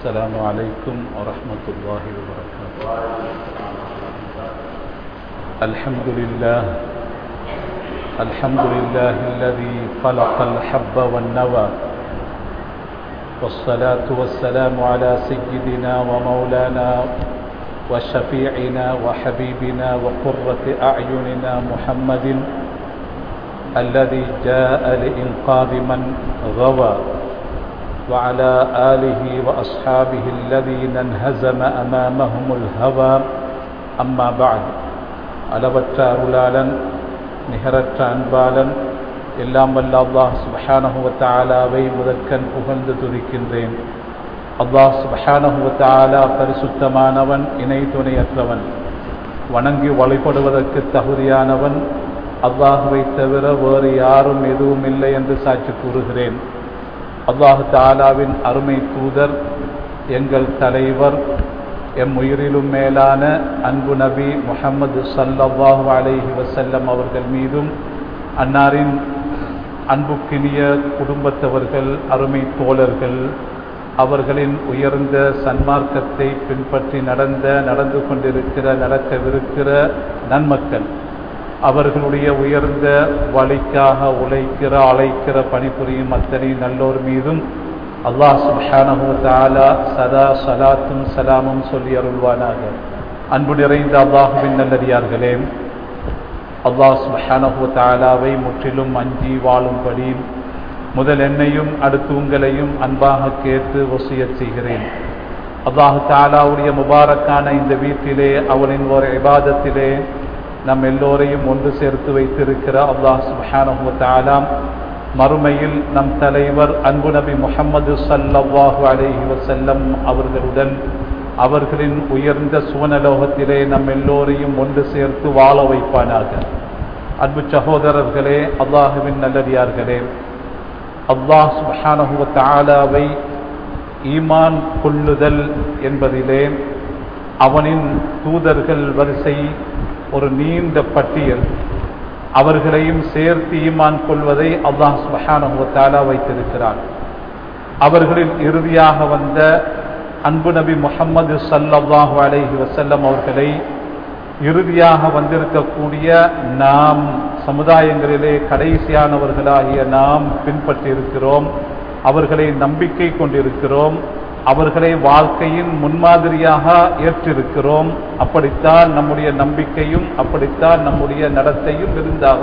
السلام عليكم ورحمة الله وبركاته الحمد لله الحمد لله الذي خلق الحب والنوى والصلاة والسلام على سيدنا ومولانا وشفيعنا وحبيبنا وقرة أعيننا محمد الذي جاء لإنقاذ من غوى وعلى آله وأصحابه الذين انهزم أمامهم الهوى أما بعد அளவற்ற அருளாளன் நிகரற்ற அன்பாளன் எல்லாம் வல்ல அல்லாஹ் சுபஹானஹுவத்தாலாவை முதற்கண் புகழ்ந்து துதிக்கின்றேன் அல்லாஹ் சுபஹானஹுவத்தாலா பரிசுத்தமானவன் இணை துணையற்றவன் வணங்கி வழிபடுவதற்கு தகுதியானவன் அல்லாஹுவை தவிர வேறு யாரும் எதுவும் இல்லை என்று சாட்சி கூறுகிறேன் அல்லாஹு தாலாவின் அருமை தூதர் எங்கள் தலைவர் எம் உயிரிலும் மேலான அன்பு நபி முகமது சல்லாஹு அலைஹி வசல்லம் அவர்கள் மீதும் அன்னாரின் அன்புக்கினிய குடும்பத்தவர்கள் அருமை தோழர்கள் அவர்களின் உயர்ந்த சன்மார்க்கத்தை பின்பற்றி நடந்த நடந்து கொண்டிருக்கிற நடக்கவிருக்கிற நன்மக்கள் அவர்களுடைய உயர்ந்த வழிக்காக உழைக்கிற அழைக்கிற பணிபுரியும் அத்தனை நல்லோர் மீதும் அல்லாஹ் சுஹானஹு தாலா சதா சலாத்தும் சலாமும் சொல்லி அருள்வானாக அன்பு நிறைந்த அல்லாஹுவின் நல்லடியார்களே அல்லாஹ் சுஹானஹு தாலாவை முற்றிலும் அஞ்சி வாழும்படி முதல் என்னையும் அடுத்து உங்களையும் அன்பாக கேட்டு வசியச் செய்கிறேன் அல்லாஹு தாலாவுடைய முபாரக்கான இந்த வீட்டிலே அவனின் ஒரு இபாதத்திலே நம் எல்லோரையும் ஒன்று சேர்த்து வைத்திருக்கிற அல்லாஹ் சுஹானஹு தாலாம் மறுமையில் நம் தலைவர் அன்பு நபி முகமது சல்லாஹு அலேஹி வசல்லம் அவர்களுடன் அவர்களின் உயர்ந்த சுவனலோகத்திலே நம் எல்லோரையும் ஒன்று சேர்த்து வாழ வைப்பானாக அன்பு சகோதரர்களே அல்லாஹுவின் நல்லடியார்களே அல்லாஹ் சுஹானஹுவ தாலாவை ஈமான் கொள்ளுதல் என்பதிலே அவனின் தூதர்கள் வரிசை ஒரு நீண்ட பட்டியல் அவர்களையும் சேர்த்து ஈமான் கொள்வதை அல்லாஹ் சுபஹானுவத்தாலா வைத்திருக்கிறார் அவர்களில் இறுதியாக வந்த அன்பு நபி முகம்மது சல்லாஹு அலைஹி வசல்லம் அவர்களை இறுதியாக வந்திருக்கக்கூடிய நாம் சமுதாயங்களிலே கடைசியானவர்களாகிய நாம் பின்பற்றி இருக்கிறோம் அவர்களை நம்பிக்கை கொண்டிருக்கிறோம் அவர்களை வாழ்க்கையின் முன்மாதிரியாக ஏற்றிருக்கிறோம் அப்படித்தான் நம்முடைய நம்பிக்கையும் அப்படித்தான் நம்முடைய நடத்தையும் இருந்தாக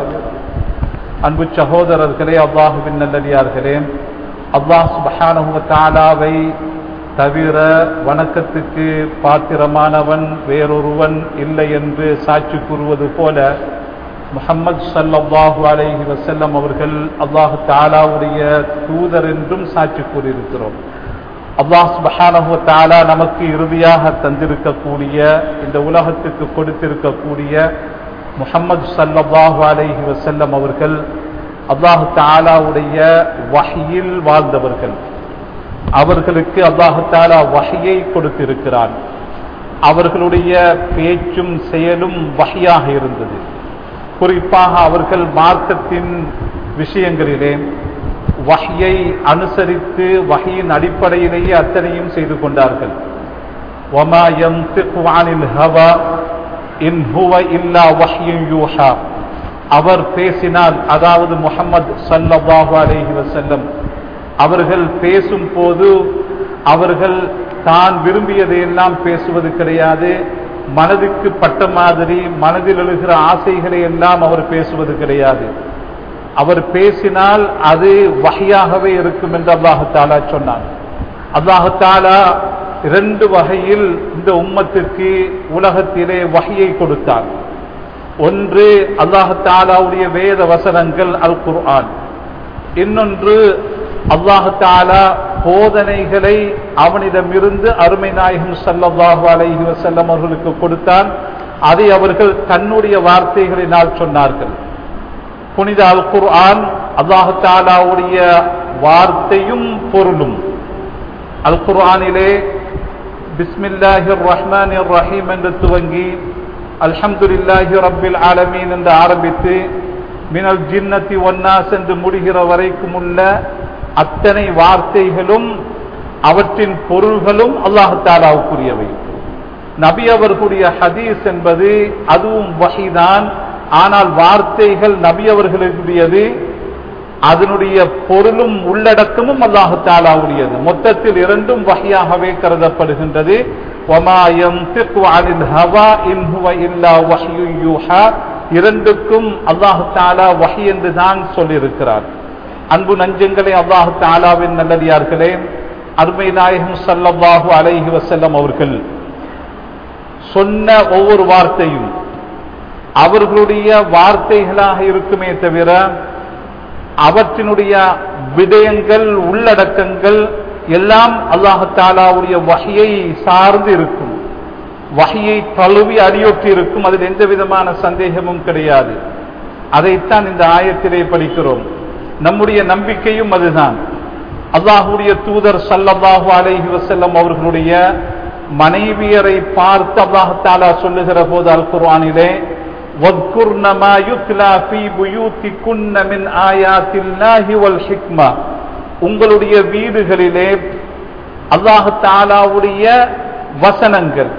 அன்பு சகோதரர்களே அல்லாஹுவின் நல்லடியார்களே அல்லாஹ் சுபஹானுவத்தாலாவை தவிர வணக்கத்துக்கு பாத்திரமானவன் வேறொருவன் இல்லை என்று சாட்சி கூறுவது போல முகமது சல்லாஹூ அலைஹி வசல்லம் அவர்கள் அல்லாஹு தாலாவுடைய தூதர் என்றும் சாட்சி கூறியிருக்கிறோம் அல்லாஹ் சுபஹானஹு தாலா நமக்கு இறுதியாக தந்திருக்கக்கூடிய இந்த உலகத்துக்கு கொடுத்திருக்கக்கூடிய முகமது சல்லாஹு அலைஹி வசல்லம் அவர்கள் அல்லாஹு தாலாவுடைய வகையில் வாழ்ந்தவர்கள் அவர்களுக்கு அல்லாஹு தாலா வகையை கொடுத்திருக்கிறான் அவர்களுடைய பேச்சும் செயலும் வகையாக இருந்தது குறிப்பாக அவர்கள் மார்க்கத்தின் விஷயங்களிலே வகையை அனுசரித்து வகையின் அடிப்படையிலேயே அத்தனையும் செய்து கொண்டார்கள் அவர் பேசினால் அதாவது முகமது சல்லாஹு அலேஹி வசல்லம் அவர்கள் பேசும் போது அவர்கள் தான் விரும்பியதையெல்லாம் பேசுவது கிடையாது மனதுக்கு பட்ட மாதிரி மனதில் எழுகிற ஆசைகளை எல்லாம் அவர் பேசுவது கிடையாது அவர் பேசினால் அது வகையாகவே இருக்கும் என்று அல்லாஹாலா சொன்னார் அல்லாஹாலா இரண்டு வகையில் இந்த உம்மத்திற்கு உலகத்திலே வகையை கொடுத்தார் ஒன்று அல்லாஹாலாவுடைய வேத வசனங்கள் அல் குர்ஆன் இன்னொன்று அல்லாஹாலா போதனைகளை அவனிடமிருந்து அருமை நாயகம் சல்லாஹு அலைஹி வசல்லம் அவர்களுக்கு கொடுத்தான் அதை அவர்கள் தன்னுடைய வார்த்தைகளினால் சொன்னார்கள் புனித அல் குர்ஆன் அல்லாஹு தாலாவுடைய வார்த்தையும் பொருளும் அல் குர்ஆனிலே பிஸ்மில்லாஹிர் ரஹ்மானிர் ரஹீம் என்று துவங்கி அல்ஹம்துலில்லாஹி ரப்பில் ஆலமீன் என்று ஆரம்பித்து மினல் ஜின்னத்தி ஒன்னாஸ் என்று முடிகிற வரைக்கும் உள்ள அத்தனை வார்த்தைகளும் அவற்றின் பொருள்களும் அல்லாஹாலாவுக்குரியவை நபி அவர்களுடைய ஹதீஸ் என்பது அதுவும் வகைதான் ஆனால் வார்த்தைகள் நபி அவர்களுடையது அதனுடைய பொருளும் உள்ளடக்கமும் அல்லாஹு தாலாவுடையது மொத்தத்தில் இரண்டும் வகையாகவே கருதப்படுகின்றது இரண்டுக்கும் அல்லாஹு தாலா வகை என்று தான் சொல்லியிருக்கிறார் அன்பு நஞ்சங்களை அல்லாஹு தாலாவின் நல்லடியார்களே அருமை நாயகம் சல்லல்லாஹு அலைஹி வசல்லம் அவர்கள் சொன்ன ஒவ்வொரு வார்த்தையும் அவர்களுடைய வார்த்தைகளாக இருக்குமே தவிர அவற்றினுடைய விடயங்கள் உள்ளடக்கங்கள் எல்லாம் அல்லாஹாலாவுடைய வகையை சார்ந்து இருக்கும் வகையை தழுவி அடியொற்றி இருக்கும் அதில் எந்த விதமான சந்தேகமும் கிடையாது அதைத்தான் இந்த ஆயத்திலே படிக்கிறோம் நம்முடைய நம்பிக்கையும் அதுதான் அல்லாஹுடைய தூதர் சல்லல்லாஹு அலைஹி வசல்லம் அவர்களுடைய மனைவியரை பார்த்து அல்லாஹாலா சொல்லுகிற போது அல் குர்ஆனிலே وَاذْكُرْنَ مَا يُتْلَى فِي بُيُوتِكُنَّ مِنْ آيَاتِ اللَّهِ وَالْحِكْمَةِ உங்களுடைய வீடுகளிலே அல்லாஹு தாலாவுடைய வசனங்கள்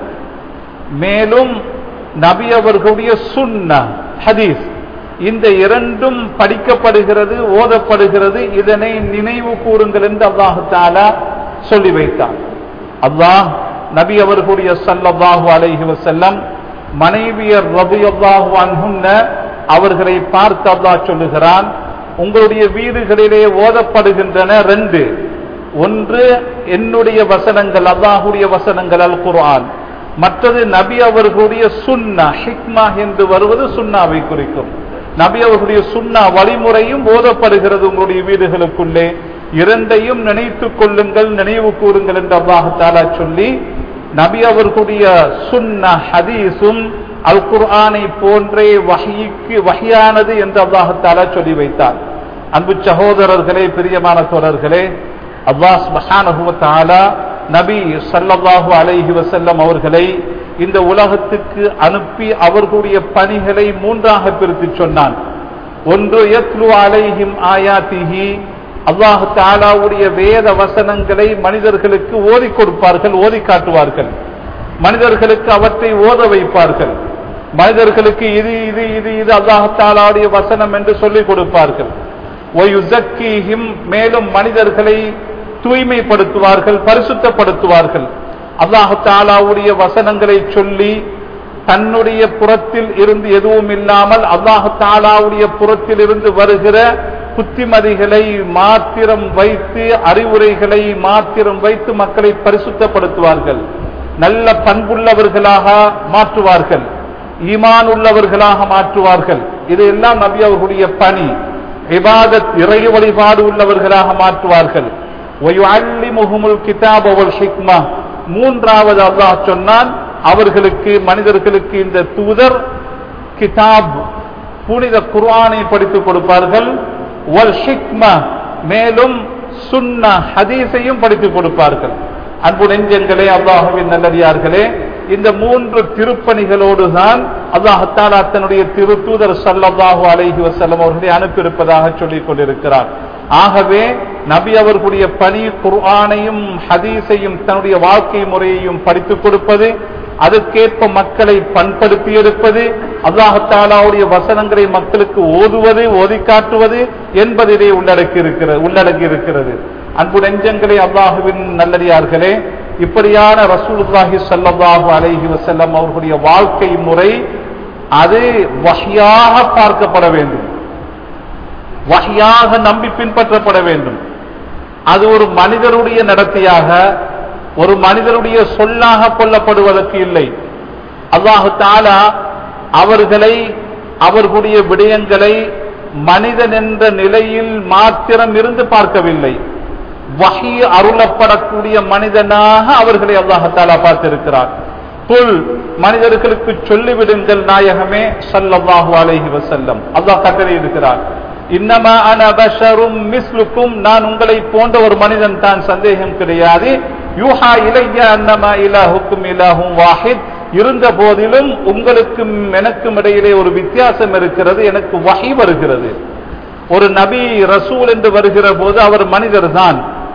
மேலும் நபி அவர்களுடைய சுன்ன ஹதீஸ் இந்த இரண்டும் படிக்கப்படுகிறது ஓதப்படுகிறது இதனை நினைவு கூறுங்கள் என்று அல்லாஹு தாலா சொல்லி வைத்தார் அல்லாஹ் நபி அவர்களுடைய சல்லல்லாஹு அலைஹி வசல்லம் மனைவியர் ரபியல்லாஹு அன்ஹுன்ன அவர்களை பார்த்து அல்லாஹ் சொல்லுகிறான் உங்களுடைய வீடுகளிலே ஓதப்படுகின்றன ரெண்டு ஒன்று என்னுடைய வசனங்கள் அல்லாஹுடைய வசனங்கள் அல் குர்ஆன் மற்றது நபி அவர்களுடைய சுன்னா ஹிக்மா என்று வருவது சுன்னாவை குறிக்கும் நபி அவர்களுடைய சுன்னா வழிமுறையும் ஓதப்படுகிறது உங்களுடைய வீடுகளுக்குள்ளே இரண்டையும் நினைத்துக் கொள்ளுங்கள் நினைவு கூறுங்கள் என்று அல்லாஹாலா சொல்லி நபி அவர்களுடைய சுன்ன ஹதீஸும் அல் குர்ஆனை போன்றே வகைக்கு வகையானது என்று அல்லாஹாலா சொல்லி வைத்தார் அன்பு சகோதரர்களே பிரியமான தோழர்களே அல்லாஹ் மஹானஹுவத்தாலா நபி சல்லல்லாஹு அலைஹி வசல்லம் அவர்களை இந்த உலகத்துக்கு அனுப்பி அவர்களுடைய பணிகளை மூன்றாக பிரித்து சொன்னான் ஒன்று யத்லு அலைஹிம் ஆயாத்திஹி அல்லாஹு தாலாவுடைய வேத வசனங்களை மனிதர்களுக்கு ஓதி கொடுப்பார்கள் ஓதி காட்டுவார்கள் மனிதர்களுக்கு அவற்றை ஓத வைப்பார்கள் மனிதர்களுக்கு இது இது இது இது அல்லாஹாலாவுடைய வசனம் என்று சொல்லிக் கொடுப்பார்கள் மேலும் மனிதர்களை தூய்மைப்படுத்துவார்கள் பரிசுத்தப்படுத்துவார்கள் அல்லாஹு தாலாவுடைய வசனங்களை சொல்லி தன்னுடைய புறத்தில் இருந்து எதுவும் இல்லாமல் அல்லாஹு தாலாவுடைய புறத்தில் இருந்து வருகிற புத்திமதிகளை மாத்திரம் வைத்து அறிவுரைகளை மாத்திரம் வைத்து மக்களை பரிசுத்தப்படுத்துவார்கள் நல்ல பண்புள்ளவர்களாக மாற்றுவார்கள் ஈமான் உள்ளவர்களாக மாற்றுவார்கள் இது எல்லாம் நபி அவர்களுடைய பணி இபாதத் இறை வழிபாடு உள்ளவர்களாக மாற்றுவார்கள் மூன்றாவது அல்லாஹ் சொன்னான் அவர்களுக்கு மனிதர்களுக்கு இந்த தூதர் கிதாப் புனித குர்ஆனை படித்துக் கொடுப்பார்கள் மேலும் சுன்ன ஹதீஸையும் படித்துக் கொடுப்பார்கள் அன்பு நெஞ்சங்களே அல்லாஹுவின் நல்லடியார்களே இந்த மூன்று திருப்பணிகளோடு தான் அல்லாஹாலா தன்னுடைய திரு தூதர் சல்லாஹூ அலைஹி வசல்லம் அவர்களை அனுப்பியிருப்பதாக சொல்லிக் கொண்டிருக்கிறார் ஆகவே நபி அவர்களுடைய பணி குர்ஆனையும் ஹதீஸையும் தன்னுடைய வாழ்க்கை முறையையும் படித்துக் கொடுப்பது அதற்கேற்ப மக்களை பண்படுத்தி எடுப்பது அல்லாஹாலாவுடைய வசனங்களை மக்களுக்கு ஓதுவது ஓதி காட்டுவது என்பதிலே உள்ளடக்கி இருக்கிறது உள்ளடக்கி இருக்கிறது அன்பு நெஞ்சங்களே அல்லாஹுவின் நல்லடியார்களே இப்படியான ரசூலுல்லாஹி ஸல்லல்லாஹு அலைஹி வஸல்லம் அவர்களுடைய வாழ்க்கை முறை அது வஹியாக பார்க்கப்பட வேண்டும் வஹியாக நம்பி பின்பற்றப்பட வேண்டும் அது ஒரு மனிதருடைய நடத்தையாக ஒரு மனிதருடைய சொல்லாக கொல்லப்படுவதற்கு இல்லை அல்லாஹு தாலா அவர்களை அவர்களுடைய விடயங்களை மனிதன் என்ற நிலையில் மாத்திரம் இருந்து பார்க்கவில்லை வகி அருளப்படக்கூடிய மனிதனாக அவர்களை அல்லாஹாலா பார்த்திருக்கிறார் புல் மனிதர்களுக்கு சொல்லிவிடுங்கள் நாயகமே சல்லல்லாஹு அலைஹி வசல்லம் அல்லாஹ் கட்டளை இருக்கிறார் இன்னமா அனபஷரும் மிஸ்லுக்கும் நான் உங்களை போன்ற ஒரு மனிதன் தான் சந்தேகம் கிடையாது யூஹா இலைய அன்னமா இலாஹுக்கும் இலாஹும் வாஹித் இருந்த போதிலும் உங்களுக்கும் எனக்கும் இடையிலே ஒரு வித்தியாசம் இருக்கிறது எனக்கு வகை வருகிறது ஒரு நபி ரசூல் என்று வருகிற போது அவர் மனிதர் தான்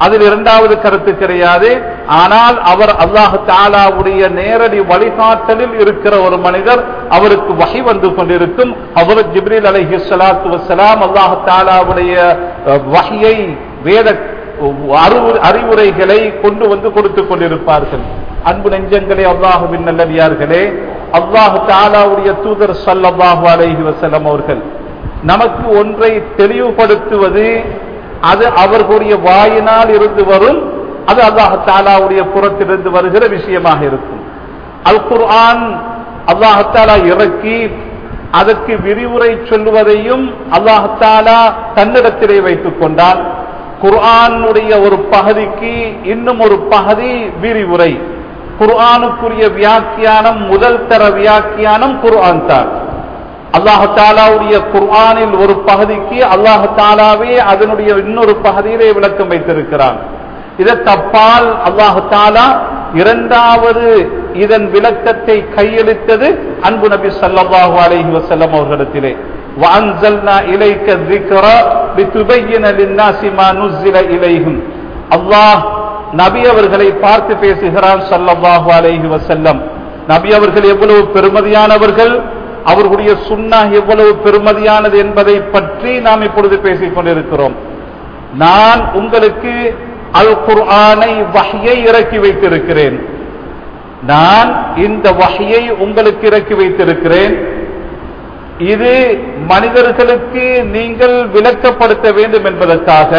அதில் இரண்டாவது கருத்து கிடையாது ஆனால் அவர் அல்லாஹு தாலாவுடைய நேரடி வழிகாட்டலில் இருக்கிற ஒரு மனிதர் அவருக்கு வகை வந்து கொண்டிருக்கும் அவர் ஜிப்ரீல் அலைஹி ஸலாத்து வஸ்ஸலாம் அல்லாஹு தாலாவுடைய அஹ், வஹ்யை வேத அறிவு- அறிவுரைகளை கொண்டு வந்து கொடுத்துக் கொண்டிருப்பார்கள் அன்பு நெஞ்சங்களே அல்லாஹுவின் நல்லடியார்களே அல்லாஹு தாலாவுடைய தூதர் ஸல்லல்லாஹு அலைஹி வஸல்லம் அவர்கள் நமக்கு ஒன்றை தெளிவுபடுத்துவது அது அவர்களுடைய வாயினால் இருந்து வரும் அது அல்லாஹ் தாலாவுடைய புறத்திலிருந்து வருகிற விஷயமாக இருக்கும் அல் குர்ஆன் அல்லாஹ் தாலா இறக்கி அதற்கு விரிவுரை சொல்லுவதையும் அல்லாஹ் தாலா தன்னிடத்திலே வைத்துக் கொண்டான் குர்ஆனுடைய ஒரு பகுதிக்கு இன்னும் ஒரு பகுதி விரிவுரை குர்ஆனுக்குரிய வியாக்கியானம் முதல் தர வியாக்கியானம் குர்ஆன் தான் அல்லாஹ் தாலாவுடைய குர்ஆனில் ஒரு பகுதிக்கு அல்லாஹ் தாலாவே அதனுடைய இன்னொரு பகுதியிலே விளக்கம் வைத்திருக்கிறான் இதை தப்பால் அல்லாஹ் தாலா இரண்டாவது இதன் விளக்கத்தை கையளித்தது அன்பு நபி ஸல்லல்லாஹு அலைஹி வஸல்லம் அவர்களிடத்திலே وَأَنزَلْنَا إِلَيْكَ الذِّكْرَ لِتُبَيِّنَ لِلنَّاسِ مَا نُزِّلَ إِلَيْهِمْ அல்லாஹ் நபி அவர்களை பார்த்து பேசுகிறான் ஸல்லல்லாஹு அலைஹி வஸல்லம் நபி அவர்கள் எவ்வளவு பெருமதியானவர்கள் அவர்களுடைய சுன்னா எவ்வளவு பெருமதியானது என்பதை பற்றி நாம் இப்பொழுது பேசிக் கொண்டிருக்கிறோம் நான் உங்களுக்கு அல் குர்ஆனை வஹ்யை இறக்கி வைத்திருக்கிறேன் நான் இந்த வஹ்யை உங்களுக்கு இறக்கி வைத்திருக்கிறேன் இது மனிதர்களுக்கு நீங்கள் விளக்கப்படுத்த வேண்டும் என்பதற்காக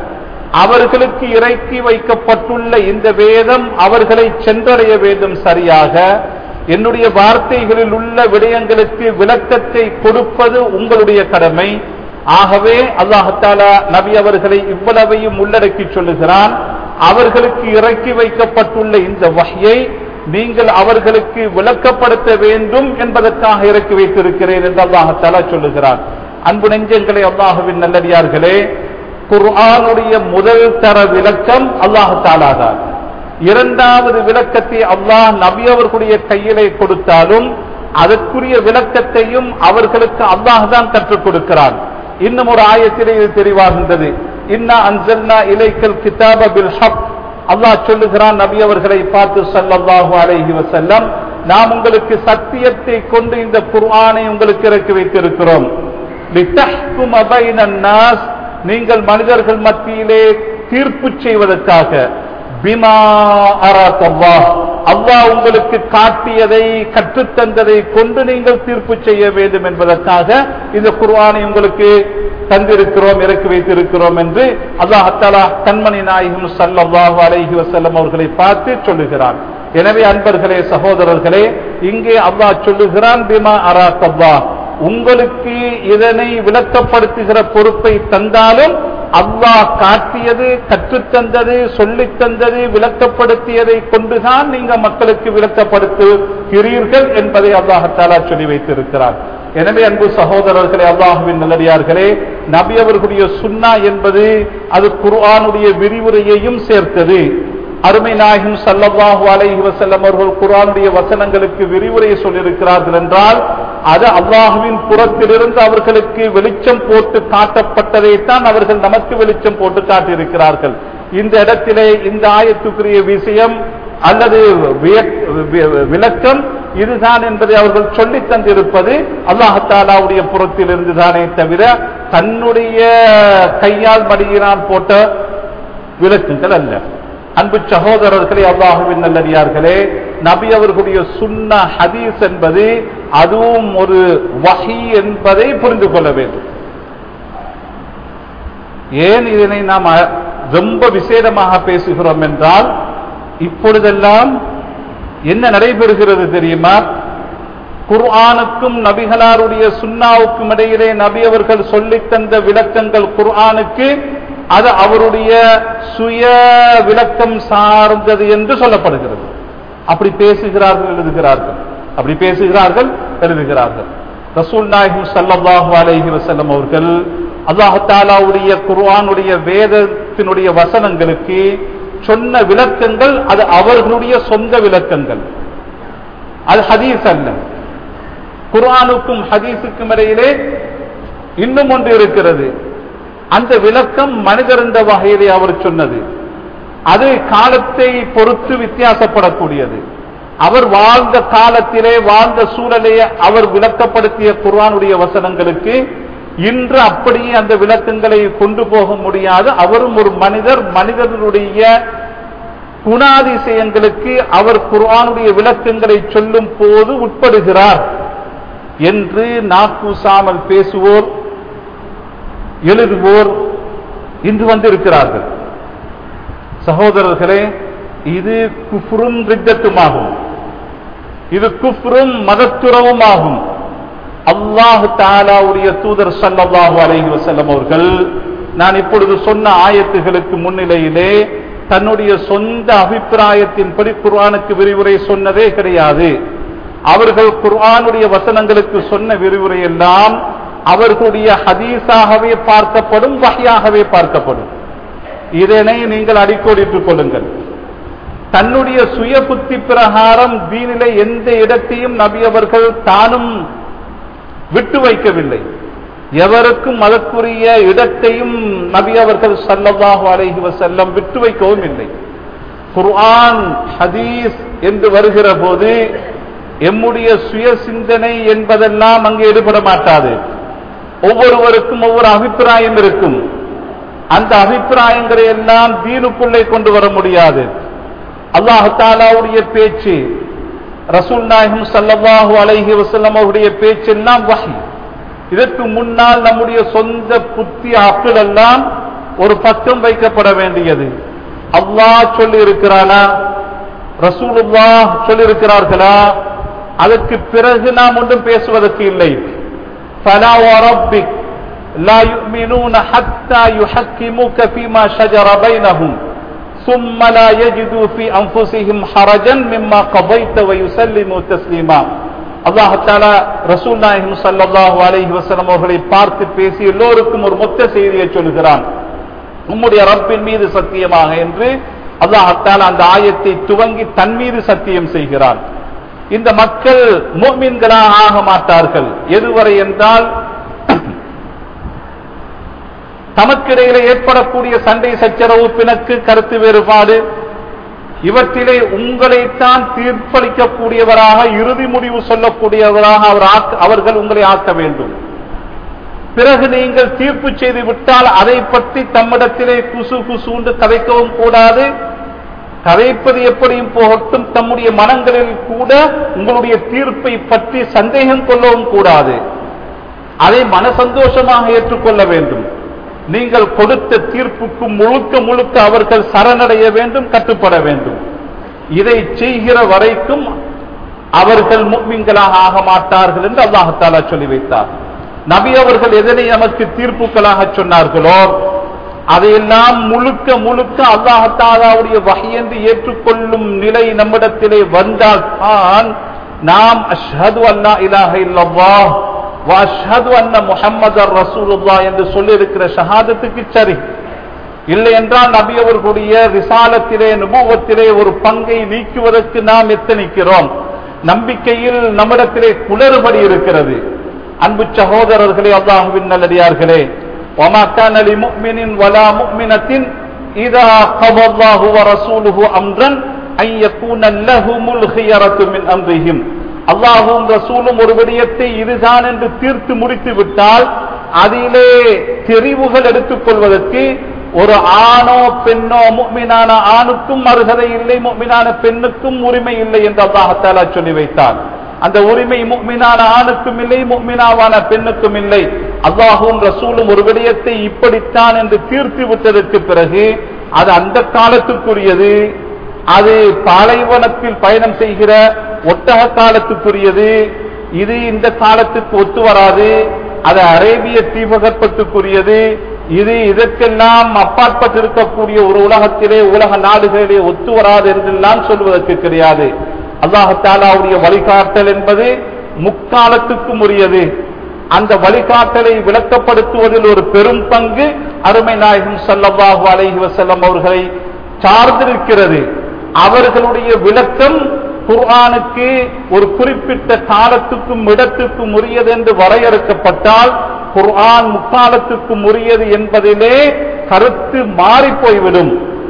அவர்களுக்கு இறக்கி வைக்கப்பட்டுள்ள இந்த வேதம் அவர்களை சென்றடைய வேண்டும் சரியாக என்னுடைய வார்த்தைகளில் உள்ள விடயங்களுக்கு விளக்கத்தை கொடுப்பது உங்களுடைய கடமை ஆகவே அல்லாஹாலா நபி அவர்களை இவ்வளவையும் உள்ளடக்கி சொல்லுகிறான் அவர்களுக்கு இறக்கி வைக்கப்பட்டுள்ள இந்த வகையை நீங்கள் அவர்களுக்கு விளக்கப்படுத்த வேண்டும் என்பதற்காக இறக்கி வைத்திருக்கிறேன் என்று அல்லாஹாலா சொல்லுகிறான் அன்பு நெஞ்சங்களே அல்லாஹுவின் நல்லடியார்களே குர்ஆனுடைய முதல் தர விளக்கம் அல்லாஹாலா தான் இரண்டாவது விளக்கத்தை அல்லாஹ் நபி அவர்களுடைய கையிலே கொடுத்தாலும் அதற்குரிய விளக்கத்தையும் அவர்களுக்கு அல்லாஹ் தான் கற்றுக் கொடுக்கிறான் இன்னும் ஒரு ஆயத்திலே இது தெரிவாகின்றது இன்னா அன்சல்னா இலைக்கல் கிதாப பில் ஹக் அல்லாஹ் சொல்லுகிறான் நபி அவர்களை பார்த்து ஸல்லல்லாஹு அலைஹி வஸல்லம் நாம் உங்களுக்கு சத்தியத்தை கொண்டு இந்த குர்ஆனை உங்களுக்கு இறக்கி வைத்திருக்கிறோம் லித்தஹ்கும பைனன் நாஸ் நீங்கள் மனிதர்கள் மத்தியிலே தீர்ப்பு செய்வதற்காக பிமா அராக் அல்லாஹ் அல்லாஹ் உங்களுக்கு காட்டியதை கற்றுத்தந்ததை கொண்டு நீங்கள் தீர்ப்பு செய்ய வேண்டும் என்பதற்காக இந்த குர்ஆனை உங்களுக்கு தந்திருக்கிறோம் இறக்கி வைத்திருக்கிறோம் என்று அல்லாஹ் தஆலா கண்மணி நாயகம் ஸல்லல்லாஹு அலைஹி வஸல்லம் அவர்களை பார்த்து சொல்லுகிறான் எனவே அன்பர்களே சகோதரர்களே இங்கே அல்லாஹ் சொல்லுகிறான் பிமா அராக் அல்லாஹ் உங்களுக்கு இதனை விளக்கப்படுத்துகிற பொறுப்பை தந்தாலும் அல்லாஹ் காட்டியது கற்றுத்தந்தது சொல்லித் தந்தது விளக்கப்படுத்தியதை கொண்டுதான் நீங்க மக்களுக்கு விளக்கப்படுத்துகிறீர்கள் என்பதை அல்லாஹாலா சொல்லி வைத்திருக்கிறார் எனவே அன்பு சகோதரர்களே அல்லாஹுவின் நல்லடியார்களே நபி அவர்களுடைய சுன்னா என்பது அது குர்ஆனுடைய விரிவுரையையும் சேர்த்தது அருமை நாயகம் சல்லல்லாஹு அலைஹி வஸல்லம் அவர்கள் குர்ஆனுடைய வசனங்களுக்கு விரிவுரை சொல்லியிருக்கிறார்கள் என்றால் அது அல்லாஹுவின் புறத்திலிருந்து அவர்களுக்கு வெளிச்சம் போட்டு காட்டப்பட்டதைத்தான் அவர்கள் நமக்கு வெளிச்சம் போட்டு காட்டியிருக்கிறார்கள் இந்த இடத்திலே இந்த ஆயத்துக்குரிய விஷயம் அல்லது வியக்- வி- விளக்கம் இதுதான் என்பதை அவர்கள் சொல்லித் தந்திருப்பது அல்லாஹாலாவுடைய புறத்திலிருந்து தானே தவிர தன்னுடைய கையால் மடியினால் போட்ட விளக்குங்கள் அல்ல அன்பு சகோதரர்களே அல்லாஹுவின் நல்லடியார்களே நபி அவர்களுடைய சுன்ன ஹதீஸ் என்பது அதுவும் ஒரு வஹி என்பதை புரிந்து கொள்ள வேண்டும் ஏன் இதனை நாம் அ- ரொம்ப விசேடமாக பேசுகிறோம் என்றால் இப்பொழுதெல்லாம் என்ன நடைபெறுகிறது தெரியுமா குர்ஆனுக்கும் நபிகளாருடைய சுன்னாவுக்கும் இடையிலே நபி அவர்கள் சொல்லித் தந்த விளக்கங்கள் குர்ஆனுக்கு அது அவருடைய சுய விளக்கம் சார்ந்தது என்று சொல்லப்படுகிறது அப்படி பேசுகிறார்கள் எழுதுகிறார்கள் அப்படி பேசுகிறார்கள் எழுதுகிறார்கள் ரசூல் நாயகம் ஸல்லல்லாஹு அலைஹி வஸல்லம் அவர்கள் அல்லாஹ் தாலாவுடைய குர்ஆனுடைய வேதத்தினுடைய வசனங்களுக்கு சொன்ன விளக்கங்கள் அது அவர்களுடைய சொந்த விளக்கங்கள் அது ஹதீஸ் அல்ல குர்ஆனுக்கும் ஹதீஸுக்கும் இடையிலே இன்னும் ஒன்று இருக்கிறது அந்த விளக்கம் மனிதர் என்ற வகையிலே அவர் சொன்னது அது காலத்தை பொறுத்து வித்தியாசப்படக்கூடியது அவர் வாழ்ந்த காலத்திலே வாழ்ந்த சூழலை அவர் விளக்கப்படுத்திய குர்ஆனுடைய வசனங்களுக்கு இன்று அப்படியே அந்த விளக்கங்களை கொண்டு போக முடியாது அவரும் ஒரு மனிதர் மனிதனுடைய குணாதிசயங்களுக்கு அவர் குர்ஆனுடைய விளக்கங்களை சொல்லும் போது உட்படுகிறார் என்று நாக்கூசாமல் பேசுவோர் எழுதுவோர் இன்று வந்திருக்கிறார்கள் சகோதரர்களே இது குஃப்ரும் ரித்தத்துமாகும் இது குஃப்ரும் மதத்துறவுமாகும் அல்லாஹு தாலாவுடைய தூதர் ஸல்லல்லாஹு அலைஹி வஸல்லம் அவர்கள் நான் இப்பொழுது சொன்ன ஆயத்துகளுக்கு முன்னிலையிலே தன்னுடைய சொந்த அபிப்பிராயத்தின்படி குர்ஆனுக்கு விரிவுரை சொன்னதே கிடையாது அவர்கள் குர்ஆனுடைய வசனங்களுக்கு சொன்ன விரிவுரை எல்லாம் அவர்களுடைய ஹதீஸாகவே பார்க்கப்படும் வகையாகவே பார்க்கப்படும் இதனை நீங்கள் அடிக்கோடிட்டுக் கொள்ளுங்கள் தன்னுடைய சுய புத்தி பிரகாரம் தீனிலே எந்த இடத்தையும் நபி அவர்கள் தானும் விட்டு வைக்கவில்லை எவருக்கும் அதற்குரிய இடத்தையும் நபி அவர்கள் ஸல்லல்லாஹு அலைஹி வஸல்லம் விட்டு வைக்கவும் இல்லை குர்ஆன் ஹதீஸ் என்று வருகிற போது எம்முடைய சுய சிந்தனை என்பதெல்லாம் அங்கே ஈடுபட மாட்டாது ஒவ்வொருவருக்கும் ஒவ்வொரு அபிப்பிராயம் இருக்கும் அந்த அபிப்பிராயங்களை எல்லாம் தீனுக்குள்ளே கொண்டு வர முடியாது அல்லாஹு தாலாவுடைய பேச்சு ரசூல் நாயகம் ஸல்லல்லாஹு அலைஹி வஸல்லம் அவருடைய பேச்சு எல்லாம் வஹி இதற்கு முன்னால் நம்முடைய சொந்த புத்தி அக்கள் எல்லாம் ஒரு பக்கம் வைக்கப்பட வேண்டியது அல்லாஹ் சொல்லி இருக்கிறானா ரசூலுல்லாஹ் சொல்லி இருக்கிறார்களா அதற்கு பிறகு நாம் ஒன்றும் பேசுவதற்கு இல்லை فلا وربك لا يؤمنون حتى يحكموك فيما شجر بينهم ثم لا يجدوا في أنفسهم حرجا مما قضيت ويسلموا تسليما அல்லாஹ் தாலா ரசூல் நாயகம் ஸல்லல்லாஹு அலைஹி வஸல்லம் அவர்களை பார்த்து பேசி எல்லோருக்கும் ஒரு மொத்த செய்தியை சொல்கிறான் உம்முடைய ரப்பின் மீது சத்தியமாக என்று அல்லாஹ் தாலா அந்த ஆயத்தை துவங்கி தன் மீது சத்தியம் செய்கிறான் இந்த மக்கள் முஃமின்களாக ஆக மாட்டார்கள் எதுவரை என்றால் தமக்கிடையிலே ஏற்படக்கூடிய சண்டை சச்சரவு பிணக்கு கருத்து வேறுபாடு இவற்றிலே உங்களைத்தான் தீர்ப்பளிக்கக்கூடியவராக இறுதி முடிவு சொல்லக்கூடியவராக அவர் ஆக்க- அவர்கள் உங்களை ஆக்க வேண்டும் பிறகு நீங்கள் தீர்ப்பு செய்து விட்டால் அதை பற்றி தம்மிடத்திலே குசு குசுண்டு கதைக்கவும் கூடாது கதைப்பது எப்படியும் போகட்டும் தம்முடைய மனங்களில் கூட உங்களுடைய தீர்ப்பை பற்றி சந்தேகம் கொள்ளவும் கூடாது அதை மன சந்தோஷமாக ஏற்றுக்கொள்ள வேண்டும் நீங்கள் கொடுத்த தீர்ப்புக்கு முழுக்க முழுக்க அவர்கள் சரணடைய வேண்டும் கட்டுப்பட வேண்டும் இதை செய்கிற வரைக்கும் அவர்கள் முக்மின்களாக ஆக மாட்டார்கள் என்று அல்லாஹாலா சொல்லி வைத்தார் நபி அவர்கள் எதனை நமக்கு தீர்ப்புகளாக சொன்னார்களோ அதையெல்லாம் முழுக்க முழுக்க அல்லாஹாலாவுடைய வகையென்று ஏற்றுக்கொள்ளும் நிலை நம்மிடத்திலே வந்தால் தான் நாம் அஷ்ஹது அல்லா இலாஹ இல்லல்லாஹ் வாஷ்ஹது அன்ன முஹம்மதர் ரசூலுல்லாஹ் என்று சொல்லியிருக்கிற ஷஹாதத்துக்கு சரி இல்லை என்றால் நபி அவர்களுடைய விசாலத்திலே நுபுவத்திலே ஒரு பங்கை நீக்குவதற்கு நாம் எத்தனிக்கிறோம் நம்பிக்கையில் நம்மிடத்திலே குளறுபடி இருக்கிறது அன்பு சகோதரர்களே அல்லாஹுவின் நல்லடியார்களே وما كان لمؤمن ولا مؤمنة إذا قضى الله ورسوله أمرا أن يكون لهم الخيرة من أمرهم அல்லாஹும் ரசூலும் ஒரு விடயத்தை இதுதான் என்று தீர்த்து முடித்து விட்டால் அதிலே தெரிவுகள் எடுத்துக் கொள்வதற்கு ஒரு ஆணோ பெண்ணோ முக்மினான ஆணுக்கும் அருகதை இல்லை முக்மினான பெண்ணுக்கும் உரிமை இல்லை என்று அல்லாஹத்தாலா சொல்லி வைத்தார் அந்த உரிமை முக்மினான ஆணுக்கும் இல்லை முக்மினாவான பெண்ணுக்கும் இல்லை அல்லாஹும் ரசூலும் ஒரு விடயத்தை இப்படித்தான் என்று தீர்த்து விட்டதற்கு பிறகு அது அந்த காலத்துக்குரியது அது பாலைவனத்தில் பயணம் செய்கிற ஒட்டக காலத்துக்குரியது இது இந்த காலத்துக்கு ஒத்து வராது அது அரேபிய தீபகற்பத்துக்குரியது இது இதற்கெல்லாம் அப்பாற்பட்டிருக்கக்கூடிய ஒரு உலகத்திலே உலக நாடுகளிலே ஒத்து வராது என்றெல்லாம் சொல்வதற்கு கிடையாது அல்லாஹாலாவுடைய வழிகாட்டல் என்பது முக்காலத்துக்கும் உரியது அந்த வழிகாட்டலை விளக்கப்படுத்துவதில் ஒரு பெரும் பங்கு அருமை நாயகம் ஸல்லல்லாஹு அலைஹி வஸல்லம் அவர்களை சார்ந்திருக்கிறது அவர்களுடைய விளக்கம் குர்ஆனுக்கு ஒரு குறிப்பிட்ட காலத்துக்கும் இடத்துக்கும் உரியது என்று வரையறுக்கப்பட்டால் குர்ஆன் முக்காலத்துக்கும் உரியது என்பதிலே கருத்து மாறி போய்விடும்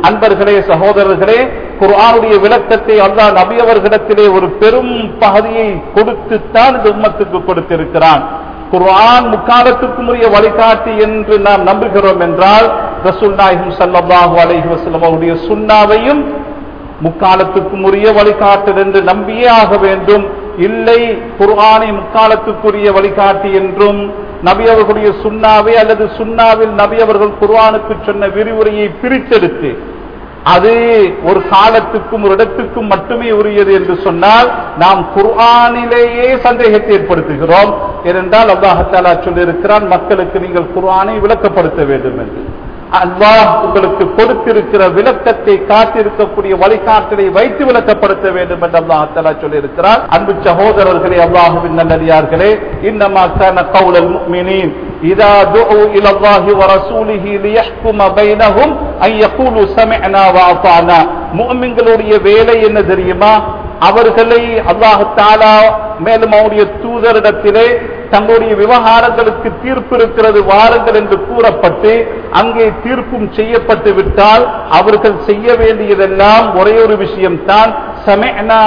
அன்பர்களே சகோதரர்களே குர்ஆனுடைய விளக்கத்தை அல்லாஹ் நபி அவர்களிடத்திலே ஒரு பெரும் பகுதியை கொடுத்துத்தான் இந்த உம்மத்துக்கு கொடுத்திருக்கிறான் குர்ஆன் முக்காலத்துக்கும் உரிய வழிகாட்டி என்று நாம் நம்புகிறோம் என்றால் ரசூல் நாயகம் ஸல்லல்லாஹு அலைஹி வஸல்லம் அவருடைய சுன்னாவையும் முக்காலத்துக்கும் உரிய வழிகாட்டு என்று நம்பியே ஆக வேண்டும் இல்லை குர்ஆனை முக்காலத்துக்குரிய வழிகாட்டி என்றும் நபி அவர்களுடைய சுண்ணாவை அல்லது சுண்ணாவில் நபி அவர்கள் குர்ஆனுக்கு சொன்ன விரிவுரையை பிரித்தெடுத்து அது ஒரு காலத்துக்கும் ஒரு இடத்துக்கும் மட்டுமே உரியது என்று சொன்னால் நாம் குர்ஆனிலேயே சந்தேகத்தை ஏற்படுத்துகிறோம் ஏனென்றால் அல்லாஹாலா சொல்லியிருக்கிறான் மக்களுக்கு நீங்கள் குர்ஆனை விளக்கப்படுத்த வேண்டும் என்று அல்லாஹ் உங்களுக்கு கொடுத்திருக்கிற விளக்கத்தை காத்திருக்கக்கூடிய வழிகாட்டலை வைத்து விளக்கப்படுத்த வேண்டும் என்று அல்லாஹாலா சொல்லியிருக்கிறார் அன்பு சகோதரர்களே அல்லாஹுவின் நல்லடியார்களே இன்னமா கான கவுலல் முஃமினீன் இதா துஉ இலா அல்லாஹி வ ரசூலிஹி லியஹ்கும பைனஹும் அன் யகூலு சமிஅனா வ அதானா முஃமின்களுடைய வேலை என்ன தெரியுமா அவர்களை அல்லாஹ் தாலா மேலும் அவருடைய தூதரிடத்திலே தங்களுடைய விவகாரங்களுக்கு தீர்ப்பு இருக்கிறது வாருங்கள் என்று கூறப்பட்டு அங்கே தீர்ப்பும் செய்யப்பட்டு விட்டால் அவர்கள் செய்ய வேண்டியதெல்லாம் ஒரே ஒரு விஷயம்தான் சமேனா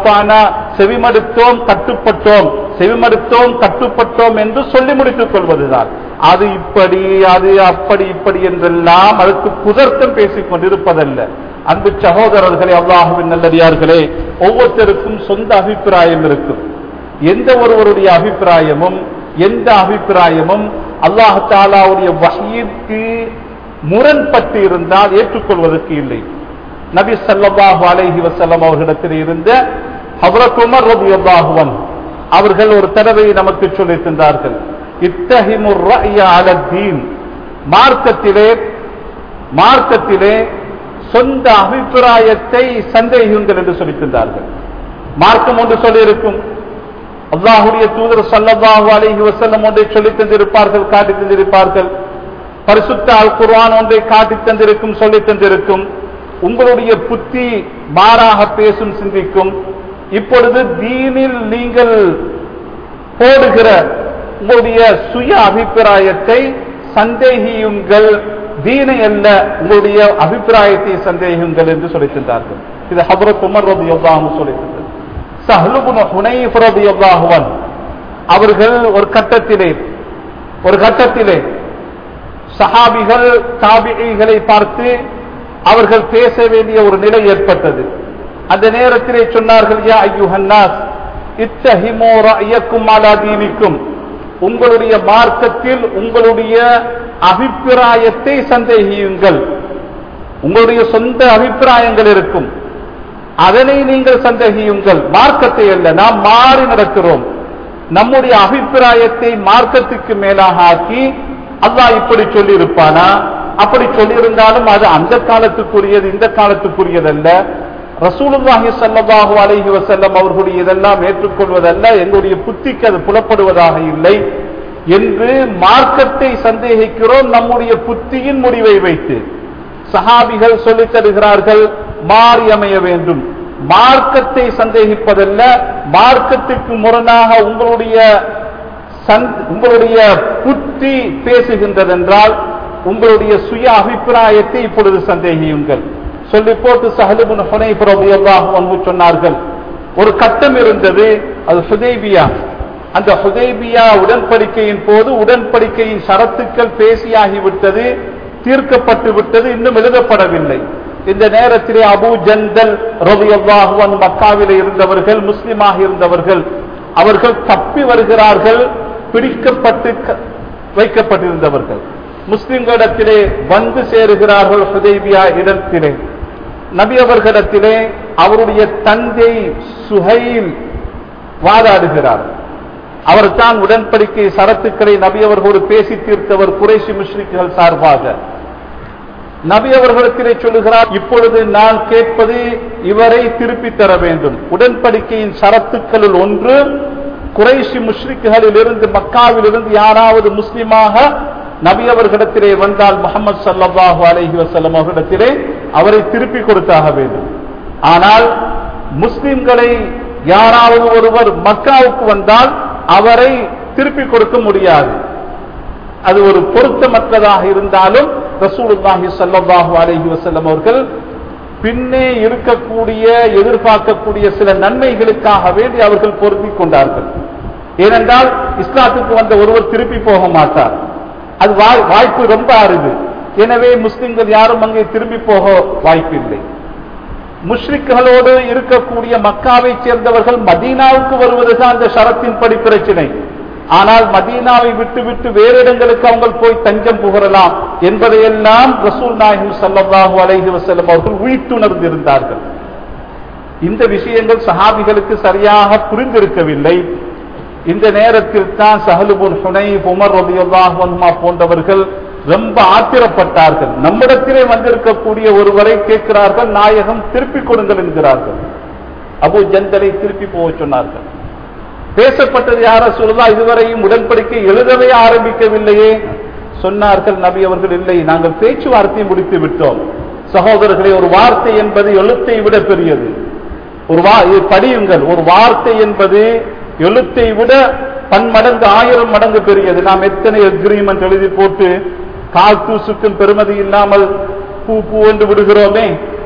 செவிமடுத்தோம் கட்டுப்பட்டோம் செவிமடுத்தோம் கட்டுப்பட்டோம் என்று சொல்லி முடித்துக் கொள்வதுதான் அது இப்படி அது அப்படி இப்படி என்றெல்லாம் அதுக்கு புதர்த்தம் பேசிக் கொண்டிருப்பதல்ல அன்பு சகோதரர்களே அல்லாஹுவின் நல்லடியார்களே ஒவ்வொருத்தருக்கும் சொந்த அபிப்பிராயம் இருக்கும் எந்த ஒருவருடைய அபிப்பிராயமும் எந்த அபிப்பிராயமும் அல்லாஹாலாவுடைய வகையிற்கு முரண்பட்டு இருந்தால் ஏற்றுக்கொள்வதற்கு இல்லை நபி சல்லாஹு அலைஹி வசல்லம் அவர்களிடத்தில் இருந்த ஹபரத் உமர் ரபி அல்லாஹுவன் அவர்கள் ஒரு தடவை நமக்கு சொல்லி தந்தார்கள் இத்தஹிமுர் அலத்தீன் மார்க்கத்திலே மார்க்கத்திலே சொந்த அபிப்பிராயத்தை சந்தேகியுங்கள் என்று சொல்லி தந்தார்கள் மார்க்கம் ஒன்று சொல்லியிருக்கும் அல்லாஹுடைய தூதர் சல்லல்லாஹு அலைஹி வஸல்லம் ஒன்றை சொல்லி தந்திருப்பார்கள் காட்டி தந்திருப்பார்கள் பரிசுத்த அல் குர்ஆன் ஒன்றை காட்டி தந்திருக்கும் சொல்லி தந்திருக்கும் உங்களுடைய புத்தி மாறாக பேசும் சிந்திக்கும் இப்பொழுது தீனில் நீங்கள் போடுகிற உங்களுடைய சுய அபிப்பிராயத்தை சந்தேகியுங்கள் தீனை அல்ல உங்களுடைய அபிப்பிராயத்தை சந்தேகியுங்கள் என்று சொல்லி தந்தார்கள் இது ஹபரத் உமர் ரபி அல்லாஹு சொல்லி தந்தது சஹ்லுபுன் ஹுனைஃப் ரலியல்லாஹு அன்ஹு அவர்கள் ஒரு கட்டத்திலே ஒரு கட்டத்திலே சஹாபிகள் தாபிகளை பார்த்து அவர்கள் பேச வேண்டிய ஒரு நிலை ஏற்பட்டது அந்த நேரத்திலே சொன்னார்கள் யா ஐயுஹன்னாஸ் இத்தஹிமோ ரஅயக்கும் அலா தீனிக்கும் உங்களுடைய மார்க்கத்தில் உங்களுடைய அபிப்பிராயத்தை சந்தேகியுங்கள் உங்களுடைய சொந்த அபிப்பிராயங்கள் இருக்கும் அதனை நீங்கள் சந்தேகியுங்கள் மார்க்கத்தை அல்ல நாம் மாறி நடக்கிறோம் நம்முடைய அபிப்பிராயத்தை மார்க்கத்துக்கு மேலாக ஆக்கி அல்லாஹ் இப்படி சொல்லி இருப்பானா அப்படி சொல்லியிருந்தாலும் அது அந்த காலத்துக்குரியது இந்த காலத்துக்குரியதல்ல ரசூலுல்லாஹி ஸல்லல்லாஹு அலைஹி வஸல்லம் அவர்களுடைய இதெல்லாம் ஏற்றுக்கொள்வதல்ல எங்களுடைய புத்திக்கு அது புலப்படுவதாக இல்லை என்று மார்க்கத்தை சந்தேகிக்கிறோம் நம்முடைய புத்தியின் முடிவை வைத்து சஹாபிகள் சொல்லித் தருகிறார்கள் மாறி அமைய வேண்டும் மார்க்கத்தை சந்தேகிப்பதல்ல மார்க்கத்துக்கு முரணாக உங்களுடைய உங்களுடைய புத்தி பேசுகின்றதென்றால் உங்களுடைய சுய அபிப்பிராயத்தை இப்பொழுது சந்தேகியுங்கள் சொல்லி போட்டு சஹலுபுன் ஹுனைஃப் ரலியல்லாஹு அன்ஹு சொன்னார்கள் ஒரு கட்டம் இருந்தது அது ஹுதைபியா அந்த ஹுதைபியா உடன்படிக்கையின் போது உடன்படிக்கையின் ஷரத்துக்கள் பேசியாகிவிட்டது தீர்க்கப்பட்டு விட்டது இன்னும் எழுதப்படவில்லை இந்த நேரத்திலே அபு ஜந்தல் ரலியல்லாஹு மக்காவிலே இருந்தவர்கள் முஸ்லிமாக இருந்தவர்கள் அவர்கள் தப்பி வருகிறார்கள் பிடிக்கப்பட்டு வைக்கப்பட்டிருந்தவர்கள் முஸ்லிம்களிடத்திலே வந்து சேருகிறார்கள் ஹுதைபியா இடத்திலே நபி அவர்களிடத்திலே அவருடைய தந்தை சுஹைல் வாதாடுகிறார் அவர் தான் உடன்படிக்கை சரத்துக்களை நபி அவர்களோடு பேசி தீர்த்தவர் குறைசி முஸ்லிம்கள் சார்பாக நபி அவர்களிடத்திலே சொல்லுகிறார் இப்பொழுது நான் கேட்பது இவரை திருப்பி தர வேண்டும் உடன்படிக்கையின் சரத்துக்களில் ஒன்று குறைசி முஷ்ரிக்குகளில் இருந்து மக்காவில் இருந்து யாராவது முஸ்லிமாக நபி அவர்களிடத்திலே வந்தால் முகமது சல்லாஹூ அலஹி வசல்லம் அவர்களிடத்திலே அவரை திருப்பி கொடுத்தாக வேண்டும் ஆனால் முஸ்லிம்களை யாராவது ஒருவர் மக்காவுக்கு வந்தால் அவரை திருப்பி கொடுக்க முடியாது அது ஒரு பொருத்தமற்றதாக இருந்தாலும் ரசூலுல்லாஹி ஸல்லல்லாஹு அலைஹி வஸல்லம் அவர்கள் பின்னே இருக்கக்கூடிய எதிர்பார்க்கக்கூடிய சில நன்மைகளுக்காக வேண்டி அவர்கள் பொருந்திக் கொண்டார்கள் ஏனென்றால் இஸ்லாத்துக்கு வந்த ஒருவர் திருப்பி போக மாட்டார் அது வாய்- வாய்ப்பு ரொம்ப அரிது எனவே முஸ்லிம்கள் யாரும் அங்கே திரும்பி போக வாய்ப்பில்லை முஷ்ரிக்குகளோடு இருக்கக்கூடிய மக்காவை சேர்ந்தவர்கள் மதீனாவுக்கு வருவதுதான் அந்த ஷரத்தின்படி பிரச்சனை ஆனால் மதீனாவை விட்டு விட்டு வேறு இடங்களுக்கு அவங்க போய் தஞ்சம் புகழலாம் என்பதையெல்லாம் ரசூல் நாயகம் ஸல்லல்லாஹு அலைஹி வஸல்லம் அவர்கள் உயிர்த்துணர்ந்திருந்தார்கள் இந்த விஷயங்கள் சஹாபிகளுக்கு சரியாக புரிந்திருக்கவில்லை இந்த நேரத்தில் தான் சஹலுபுல் ஹுனைப் உமர் ரலியல்லாஹு அன்ஹுமா போன்றவர்கள் ரொம்ப ஆத்திரப்பட்டார்கள் நம்மிடத்திலே வந்திருக்கக்கூடிய ஒருவரை கேட்கிறார்கள் நாயகம் திருப்பிக் கொடுங்கள் என்கிறார்கள் அபு ஜந்தலை திருப்பி போக சொன்னார்கள் பேசப்பட்டது யார சொல்லுதா இதுவரையும் உடன்படிக்கை எழுதவே ஆரம்பிக்கவில்லையே சொன்னார்கள் நபி அவர்கள் இல்லை நாங்கள் பேச்சுவார்த்தை முடித்து விட்டோம் சகோதரர்களே ஒரு வார்த்தை என்பது எழுத்தை விட பெரியது ஒரு வா இது படியுங்கள் ஒரு வார்த்தை என்பது எழுத்தை விட பன்மடங்கு ஆயிரம் மடங்கு பெரியது நாம் எத்தனை அக்ரிமெண்ட் எழுதி போட்டு கால் தூசுக்கும் பெருமதி இல்லாமல் பூ பூ என்று விடுகிறோமே